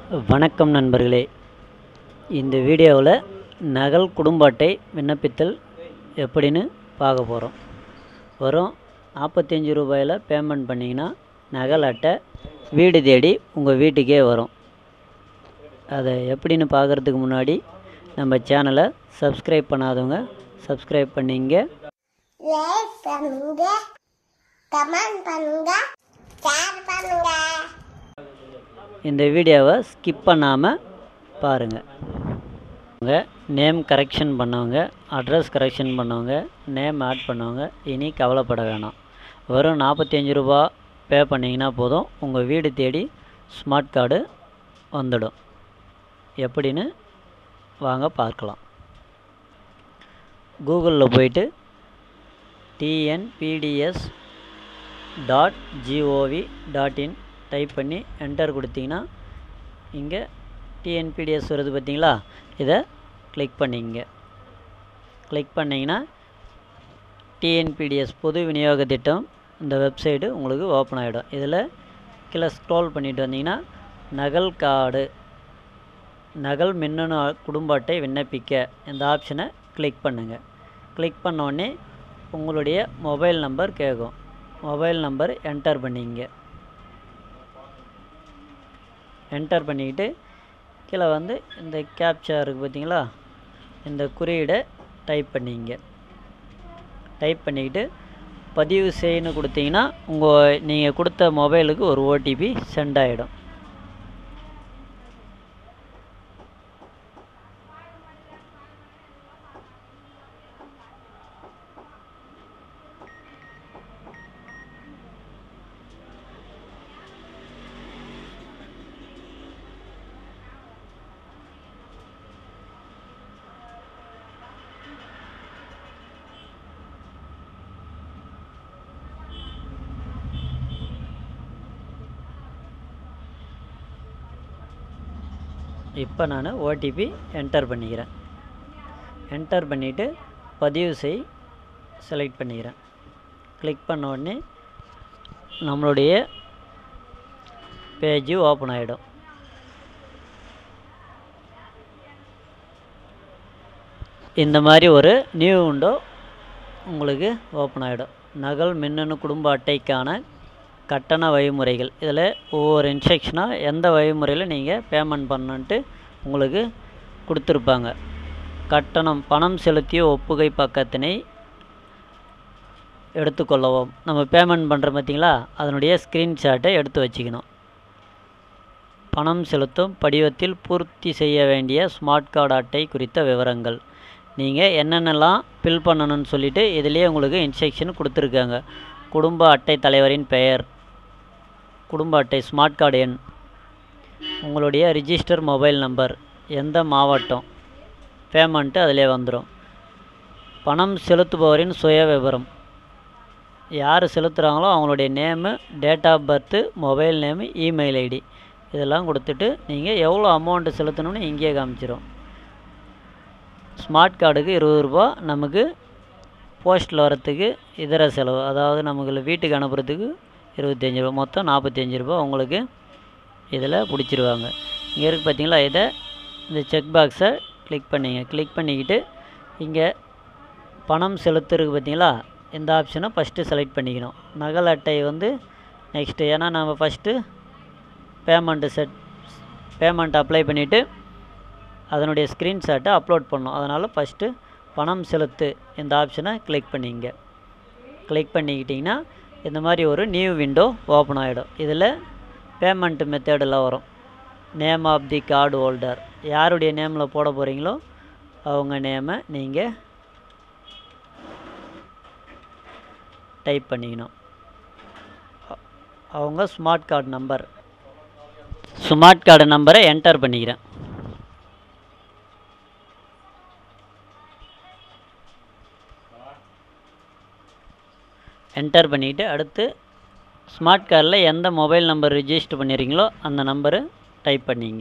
வணக்கம் நண்பர்களே இந்த வீடியோவில் நகல் குடும்ப அட்டை விண்ணப்பித்தல் எப்படின்னு பார்க்க போகிறோம் வரும் நாற்பத்தஞ்சு ரூபாயில் பேமெண்ட் பண்ணிங்கன்னா நகல் அட்டை வீடு தேடி உங்கள் வீட்டுக்கே வரும் அதை எப்படின்னு பார்க்குறதுக்கு முன்னாடி நம்ம சேனலை சப்ஸ்கிரைப் பண்ணாதவங்க சப்ஸ்கிரைப் பண்ணிங்க லைக் பண்ணுங்க கமெண்ட் பண்ணுங்க ஷேர் பண்ணுங்க இந்த வீடியோவை ஸ்கிப் பண்ணாமல் பாருங்கள் உங்கள் நேம் கரெக்ஷன் பண்ணவங்க அட்ரஸ் கரெக்ஷன் பண்ணவங்க நேம் ஆட் பண்ணவங்க இனி கவலைப்பட வேணாம் வெறும் நாற்பத்தஞ்சு ரூபா பே பண்ணிங்கன்னா போதும் உங்கள் வீடு தேடி ஸ்மார்ட் கார்டு வந்துடும் எப்படின்னு வாங்க பார்க்கலாம் கூகுளில் போயிட்டு TNPDS dot GOV dot in type பண்ணி என்டர் கொடுத்தீங்கன்னா இங்கே டிஎன்பிடிஎஸ் வருது பார்த்தீங்களா இதை கிளிக் பண்ணிங்க கிளிக் பண்ணிங்கன்னா டிஎன்பிடிஎஸ் பொது விநியோக திட்டம் இந்த வெப்சைட்டு உங்களுக்கு ஓப்பன் ஆகிடும் இதில் கீழே ஸ்க்ரோல் பண்ணிட்டு வந்தீங்கன்னா நகல் கார்டு நகல் மின்னணு குடும்ப அட்டை விண்ணப்பிக்க இந்த ஆப்ஷனை கிளிக் பண்ணுங்கள் கிளிக் பண்ண உடனே உங்களுடைய மொபைல் நம்பர் கேட்கும் மொபைல் நம்பர் என்டர் பண்ணிங்க என்டர் பண்ணிக்கிட்டு கீழே வந்து இந்த கேப்சா இருக்குது பார்த்தீங்களா இந்த குறியீடை டைப் பண்ணிங்க டைப் பண்ணிக்கிட்டு பதிவு செய்யணும் கொடுத்தீங்கன்னா உங்கள் நீங்கள் கொடுத்த மொபைலுக்கு ஒரு ஓடிபி சென்ட் ஆகிடும் இப்போ நான் ஓடிபி என்டர் பண்ணிக்கிறேன் என்டர் பண்ணிவிட்டு பதிவு செய் செலக்ட் பண்ணிக்கிறேன் கிளிக் பண்ண உடனே நம்மளுடைய பேஜு ஓப்பன் ஆகிடும் இந்த மாதிரி ஒரு நியூ விண்டோ உங்களுக்கு ஓப்பன் ஆகிடும் நகல் மின்னணு குடும்ப அட்டைக்கான கட்டண வழிமுறைகள் இதில் ஒவ்வொரு இன்ஸ்ட்ரக்ஷனாக எந்த வழிமுறையில் நீங்கள் பேமெண்ட் பண்ணன்ட்டு உங்களுக்கு கொடுத்துருப்பாங்க கட்டணம் பணம் செலுத்திய ஒப்புகை பக்கத்தினை எடுத்துக்கொள்ளவும் நம்ம பேமெண்ட் பண்ணுற பார்த்தீங்களா அதனுடைய ஸ்க்ரீன்ஷாட்டை எடுத்து வச்சுக்கணும் பணம் செலுத்தும் படிவத்தில் பூர்த்தி செய்ய வேண்டிய ஸ்மார்ட் கார்டு அட்டை குறித்த விவரங்கள் நீங்கள் என்னென்னலாம் ஃபில் பண்ணணும்னு சொல்லிவிட்டு இதிலேயே உங்களுக்கு இன்ஸ்ட்ரக்ஷன் கொடுத்துருக்காங்க குடும்ப அட்டை தலைவரின் பெயர் குடும்ப அட்டை ஸ்மார்ட் கார்டு எண் உங்களுடைய ரிஜிஸ்டர் மொபைல் நம்பர் எந்த மாவட்டம் பேமெண்ட்டு அதிலே வந்துடும் பணம் செலுத்துபவரின் சுய விவரம் யார் செலுத்துகிறாங்களோ அவங்களுடைய name date of birth mobile name email ID இதெல்லாம் கொடுத்துட்டு நீங்கள் எவ்வளோ அமௌண்ட்டு செலுத்தணும்னு இங்கேயே காமிச்சிரும் ஸ்மார்ட் கார்டுக்கு இருபது ரூபா நமக்கு போஸ்ட்டில் வரத்துக்கு இதர செலவு அதாவது நமக்கு வீட்டுக்கு அனுப்புறதுக்கு இருபத்தஞ்சி ரூபா மொத்தம் நாற்பத்தஞ்சு ரூபா உங்களுக்கு இதில் பிடிச்சிருவாங்க இங்கே இருக்குது பார்த்தீங்களா இதை இந்த செக் பாக்ஸை கிளிக் பண்ணிங்க கிளிக் பண்ணிக்கிட்டு இங்கே பணம் செலுத்துறதுக்கு பார்த்தீங்களா இந்த ஆப்ஷனை ஃபஸ்ட்டு செலக்ட் பண்ணிக்கணும் நகல் அட்டை வந்து நெக்ஸ்ட்டு ஏன்னா நம்ம first payment set payment apply பண்ணிவிட்டு அதனுடைய ஸ்க்ரீன்ஷாட்டை அப்லோட் பண்ணணும் அதனால் ஃபஸ்ட்டு பணம் செலுத்து இந்த ஆப்ஷனை கிளிக் பண்ணிங்க கிளிக் பண்ணிக்கிட்டிங்கன்னா இந்த மாதிரி ஒரு நியூ விண்டோ ஓப்பன் ஆகிடும் இதில் பேமெண்ட் மெத்தடெல்லாம் வரும் name of the card holder யாருடைய நேமில் போட போகிறீங்களோ அவங்க நேமை நீங்கள் டைப் பண்ணிக்கணும் அ- அவங்க smart card number smart card நம்பரை என்டர் பண்ணிக்கிறேன் என்டர் பண்ணிவிட்டு அடுத்து ஸ்மார்ட் கார்டில் எந்த மொபைல் நம்பர் ரிஜிஸ்டர் பண்ணிடுறீங்களோ அந்த நம்பரு டைப் பண்ணிங்க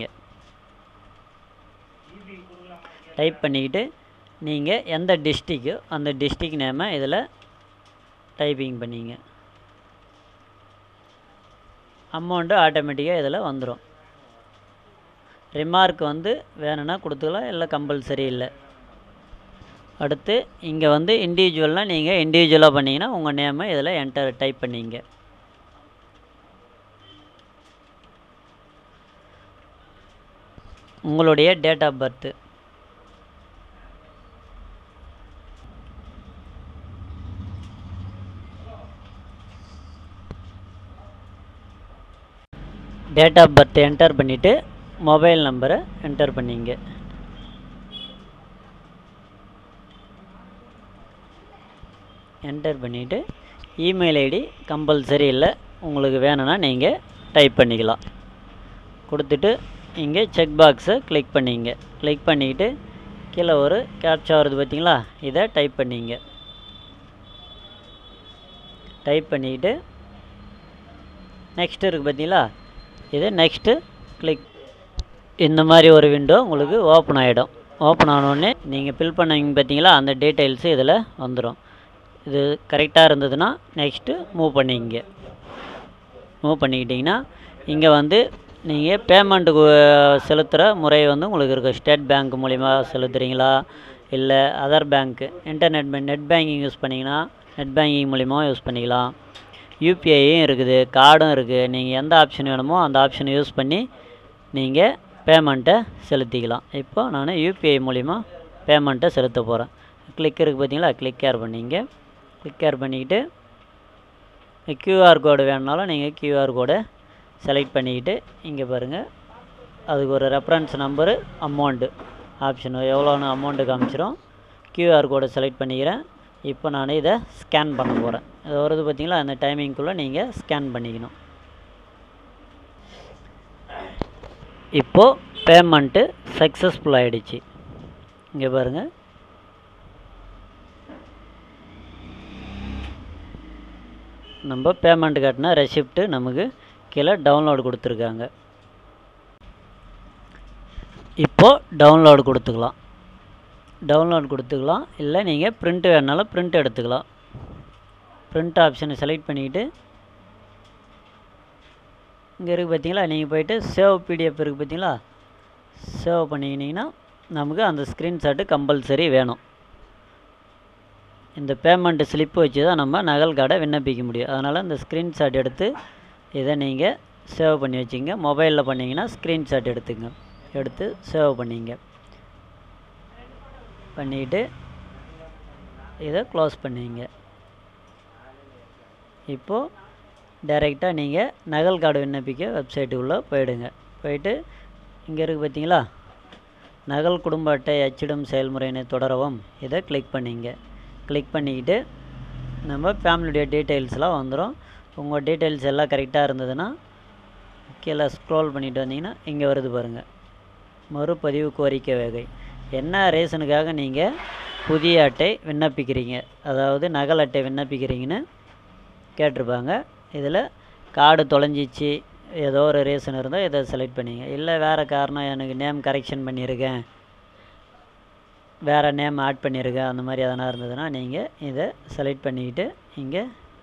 டைப் பண்ணிக்கிட்டு நீங்கள் எந்த டிஸ்ட்ரிக்கு அந்த டிஸ்ட்ரிக் நேமை இதில் டைப்பிங் பண்ணிங்க அமௌண்ட்டு ஆட்டோமேட்டிக்காக இதில் வந்துடும் ரிமார்க் வந்து வேணும்னா கொடுத்துக்கலாம் இல்லை கம்பல்சரி இல்லை அடுத்து இங்கே வந்து இண்டிவிஜுவல்னால் நீங்கள் இண்டிவிஜுவலாக பண்ணிங்கன்னா உங்கள் நேமை இதில் என்டர் டைப் பண்ணிங்க உங்களுடைய date of birth date of birth enter பண்ணிவிட்டு மொபைல் நம்பரை என்டர் பண்ணிங்க என்டர் பண்ணிவிட்டு இமெயில் ஐடி கம்பல்சரி இல்லை உங்களுக்கு வேணும்னா நீங்கள் டைப் பண்ணிக்கலாம் கொடுத்துட்டு இங்கே செக் பாக்ஸை கிளிக் பண்ணிங்க கிளிக் பண்ணிக்கிட்டு கீழே ஒரு கேப்சா வருது பார்த்தீங்களா இதை டைப் பண்ணிங்க டைப் பண்ணிக்கிட்டு நெக்ஸ்ட் இருக்குது பார்த்தீங்களா இது நெக்ஸ்ட்டு கிளிக் இந்த மாதிரி ஒரு விண்டோ உங்களுக்கு ஓப்பன் ஆகிடும் ஓப்பன் ஆனோடனே நீங்கள் ஃபில் பண்ணீங்க பார்த்தீங்களா அந்த டீட்டெயில்ஸு இதில் வந்துடும் இது கரெக்டாக இருந்ததுன்னா நெக்ஸ்ட்டு மூவ் பண்ணிங்க மூவ் பண்ணிக்கிட்டிங்கன்னா இங்கே வந்து நீங்கள் பேமெண்ட்டுக்கு செலுத்துகிற முறை வந்து உங்களுக்கு இருக்கும் ஸ்டேட் பேங்க் மூலிமா செலுத்துகிறீங்களா இல்லை அதர் பேங்க்கு internet bank net banking use பண்ணிங்கன்னா நெட் பேங்கிங் மூலிமா யூஸ் பண்ணிக்கலாம் யூபிஐயும் இருக்குது கார்டும் இருக்குது நீங்கள் எந்த ஆப்ஷன் வேணுமோ அந்த ஆப்ஷனை யூஸ் பண்ணி நீங்கள் பேமெண்ட்டை செலுத்திக்கலாம் இப்போ நான் யூபிஐ மூலிமா பேமெண்ட்டை செலுத்த போகிறேன் கிளிக் இருக்குது பார்த்தீங்களா கிளிக் கேர் பண்ணிங்க கிளிக் கேர் பண்ணிக்கிட்டு கியூஆர் கோடு வேணுனாலும் நீங்கள் கியூஆர் கோடை செலக்ட் பண்ணிக்கிட்டு இங்கே பாருங்கள் அதுக்கு ஒரு ரெஃபரன்ஸ் நம்பரு அமௌண்ட்டு ஆப்ஷன் எவ்வளோன்னு அமௌண்ட்டு காமிச்சிரும் கியூஆர் கோடை செலக்ட் பண்ணிக்கிறேன் இப்போ நான் இதை ஸ்கேன் பண்ண போகிறேன் இது வருது பார்த்தீங்களா அந்த டைமிங்குள்ளே நீங்கள் ஸ்கேன் பண்ணிக்கணும் இப்போது பேமெண்ட்டு சக்ஸஸ்ஃபுல் ஆகிடுச்சு இங்கே பாருங்கள் நம்ம பேமெண்ட் கட்டின ரெசிப்ட்டு நமக்கு கீழே டவுன்லோடு கொடுத்துருக்காங்க இப்போது டவுன்லோடு கொடுத்துக்கலாம் டவுன்லோட் கொடுத்துக்கலாம் இல்லை நீங்கள் பிரிண்ட் வேணுனாலும் பிரிண்ட் எடுத்துக்கலாம் பிரிண்ட் ஆப்ஷனை செலக்ட் பண்ணிக்கிட்டு இங்கே இருக்குது பார்த்தீங்களா நீங்கள் போயிட்டு சேவ் பிடிஎஃப் இருக்குது பார்த்தீங்களா சேவ் பண்ணிக்கினீங்கன்னா நமக்கு அந்த ஸ்க்ரீன்ஷாட்டு கம்பல்சரி வேணும் இந்த பேமெண்ட் ஸ்லிப்பு வச்சு தான் நம்ம நகல் கார்டை விண்ணப்பிக்க முடியும் அதனால் இந்த ஸ்க்ரீன்ஷாட் எடுத்து இதை நீங்கள் சேவ் பண்ணி வச்சுங்க மொபைலில் பண்ணிங்கன்னா ஸ்க்ரீன்ஷாட் எடுத்துங்க எடுத்து சேவ் பண்ணிங்க பண்ணிக்கிட்டு இதை க்ளோஸ் பண்ணிங்க இப்போது டைரெக்டாக நீங்கள் நகல் கார்டு விண்ணப்பிக்க வெப்சைட்டுக்குள்ளே போயிடுங்க போயிட்டு இங்கே இருக்குது பார்த்தீங்களா நகல் குடும்ப அட்டை அச்சிடும் செயல்முறையினை தொடரவும் இதை கிளிக் பண்ணிங்க கிளிக் பண்ணிக்கிட்டு நம்ம ஃபேமிலியுடைய டீட்டெயில்ஸ்லாம் வந்துடும் உங்கள் டீட்டெயில்ஸ் எல்லாம் கரெக்டாக இருந்ததுன்னா கீழே ஸ்க்ரோல் பண்ணிட்டு வந்தீங்கன்னா இங்கே வருது பாருங்கள் மறுபதிவு கோரிக்கை வகை என்ன ரீசனுக்காக நீங்கள் புதிய அட்டை விண்ணப்பிக்கிறீங்க அதாவது நகல் அட்டை விண்ணப்பிக்கிறீங்கன்னு கேட்டிருப்பாங்க இதில் கார்டு தொலைஞ்சிச்சு ஏதோ ஒரு ரீசன் இருந்தால் இதை செலக்ட் பண்ணிங்க இல்லை வேறு காரணம் எனக்கு நேம் கரெக்ஷன் பண்ணியிருக்கேன் வேறு நேம் ஆட் பண்ணியிருக்கேன் அந்த மாதிரி எதனா இருந்ததுன்னா நீங்கள் இதை செலக்ட் பண்ணிக்கிட்டு இங்கே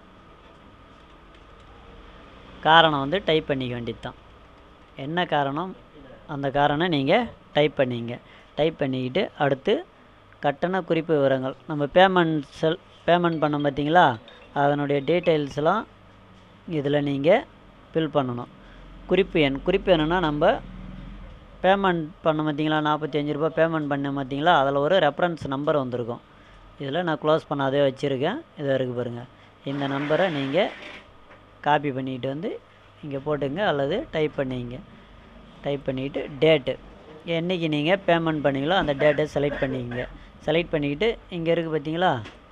காரணம் வந்து டைப் பண்ணிக்க வேண்டியது தான் என்ன காரணம் அந்த காரணம் நீங்கள் டைப் பண்ணிங்க டைப் பண்ணிக்கிட்டு அடுத்து கட்டண குறிப்பு விவரங்கள் நம்ம பேமெண்ட் செல் பேமெண்ட் பண்ணோம் பார்த்தீங்களா அதனுடைய டீட்டெயில்ஸ்லாம் இதில் நீங்கள் ஃபில் பண்ணணும் குறிப்பு எண் குறிப்பு என்னென்னா நம்ம பேமெண்ட் பண்ண பார்த்தீங்களா நாற்பத்தி அஞ்சு ரூபா பேமெண்ட் பண்ண பார்த்தீங்களா அதில் ஒரு ரெஃபரன்ஸ் நம்பர் வந்திருக்கும் இதில் நான் க்ளோஸ் பண்ணாதே வச்சுருக்கேன் இதை இருக்குது பாருங்கள் இந்த நம்பரை நீங்கள் காப்பி பண்ணிட்டு வந்து இங்கே போட்டுங்க அல்லது டைப் பண்ணிங்க டைப் பண்ணிக்கிட்டு டேட்டு என்றைக்கு நீங்கள் பேமெண்ட் பண்ணீங்களோ அந்த டேட்டை செலக்ட் பண்ணிக்கங்க செலக்ட் பண்ணிக்கிட்டு இங்கே இருக்குது பார்த்தீங்களா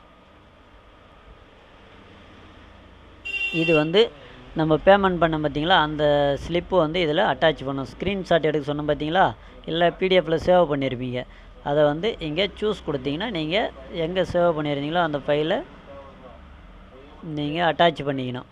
இது வந்து நம்ம பேமெண்ட் பண்ண பார்த்தீங்களா அந்த ஸ்லிப்பு வந்து இதில் அட்டாச் பண்ணும் ஸ்க்ரீன்ஷாட் எடுக்க சொன்னோம் பார்த்தீங்களா இல்லை பிடிஎஃப்பில் சேவ் பண்ணியிருப்பீங்க அதை வந்து இங்கே சூஸ் கொடுத்தீங்கன்னா நீங்கள் எங்கே சேவ் பண்ணியிருந்தீங்களோ அந்த ஃபைலை நீங்கள் அட்டாச் பண்ணிக்கணும்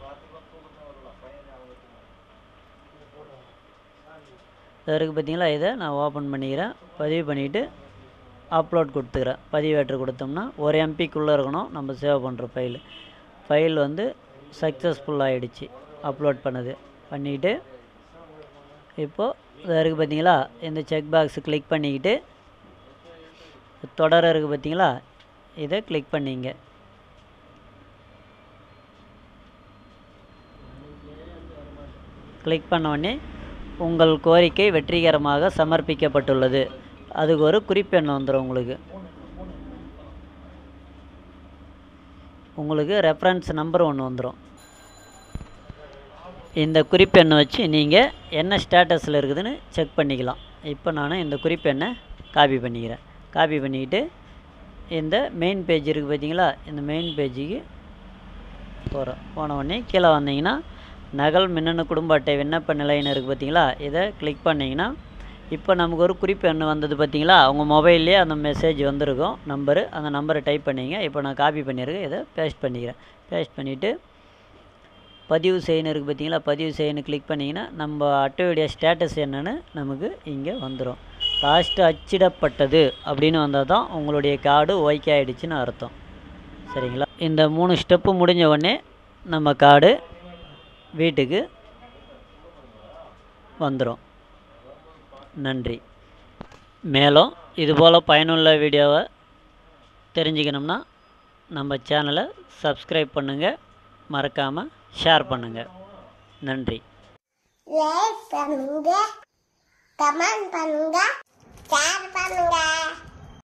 இது இருக்குது பார்த்தீங்களா இதை நான் ஓப்பன் பண்ணிக்கிறேன் பதிவு பண்ணிவிட்டு அப்லோட் கொடுத்துக்கிறேன் பதிவேற்று கொடுத்தோம்னா ஒரு எம்பிக்குள்ளே இருக்கணும் நம்ம சேவ் பண்ணுற ஃபைல் ஃபைல் வந்து சக்ஸஸ்ஃபுல் ஆகிடுச்சு அப்லோட் பண்ணது பண்ணிவிட்டு இப்போது இதாக இருக்குது பார்த்தீங்களா இந்த செக் பாக்ஸ் கிளிக் பண்ணிக்கிட்டு தொடர இருக்குது பார்த்தீங்களா இதை கிளிக் பண்ணிங்க கிளிக் பண்ண உடனே உங்கள் கோரிக்கை வெற்றிகரமாக சமர்ப்பிக்கப்பட்டுள்ளது அதுக்கு ஒரு குறிப்பெண் வந்துடும் உங்களுக்கு உங்களுக்கு ரெஃபரன்ஸ் நம்பர் ஒன்று வந்துடும் இந்த குறிப்பெண்ணை வச்சு நீங்கள் என்ன ஸ்டேட்டஸில் இருக்குதுன்னு செக் பண்ணிக்கலாம் இப்போ நான் இந்த குறிப்பெண்ணை காப்பி பண்ணிக்கிறேன் காப்பி பண்ணிக்கிட்டு இந்த மெயின் பேஜ் இருக்குது பார்த்தீங்களா இந்த மெயின் பேஜுக்கு போகிறோம் போன உடனே கீழே வந்தீங்கன்னா நகல் மின்னணு குடும்ப அட்டை விண்ணப்ப நிலைன்னு இருக்குது பார்த்தீங்களா இதை கிளிக் பண்ணிங்கன்னா இப்போ நமக்கு ஒரு குறிப்பு எண் வந்தது பார்த்தீங்களா உங்கள் மொபைல்லே அந்த மெசேஜ் வந்திருக்கும் நம்பரு அந்த நம்பரை டைப் பண்ணிங்க இப்போ நான் காப்பி பண்ணியிருக்கேன் இதை பேஸ்ட் பண்ணிக்கிறேன் பேஸ்ட் பண்ணிவிட்டு பதிவு செய்யணும் இருக்குது பார்த்தீங்களா பதிவு செய்யணும் கிளிக் பண்ணிங்கன்னா நம்ம அட்டையுடைய ஸ்டேட்டஸ் என்னன்னு நமக்கு இங்கே வந்துடும் லாஸ்ட்டு அச்சிடப்பட்டது அப்படின்னு வந்தால் தான் உங்களுடைய கார்டு ஓகே ஆகிடுச்சின்னு அர்த்தம் சரிங்களா இந்த மூணு ஸ்டெப்பு முடிஞ்ச உடனே நம்ம கார்டு வீட்டுக்கு வந்துடும் நன்றி மேலும் இதுபோல் பயனுள்ள வீடியோவை தெரிஞ்சுக்கணும்னா நம்ம சேனலை சப்ஸ்கிரைப் பண்ணுங்கள் மறக்காமல் ஷேர் பண்ணுங்கள் நன்றி லைக் பண்ணுங்க கமெண்ட் பண்ணுங்க ஷேர் பண்ணுங்க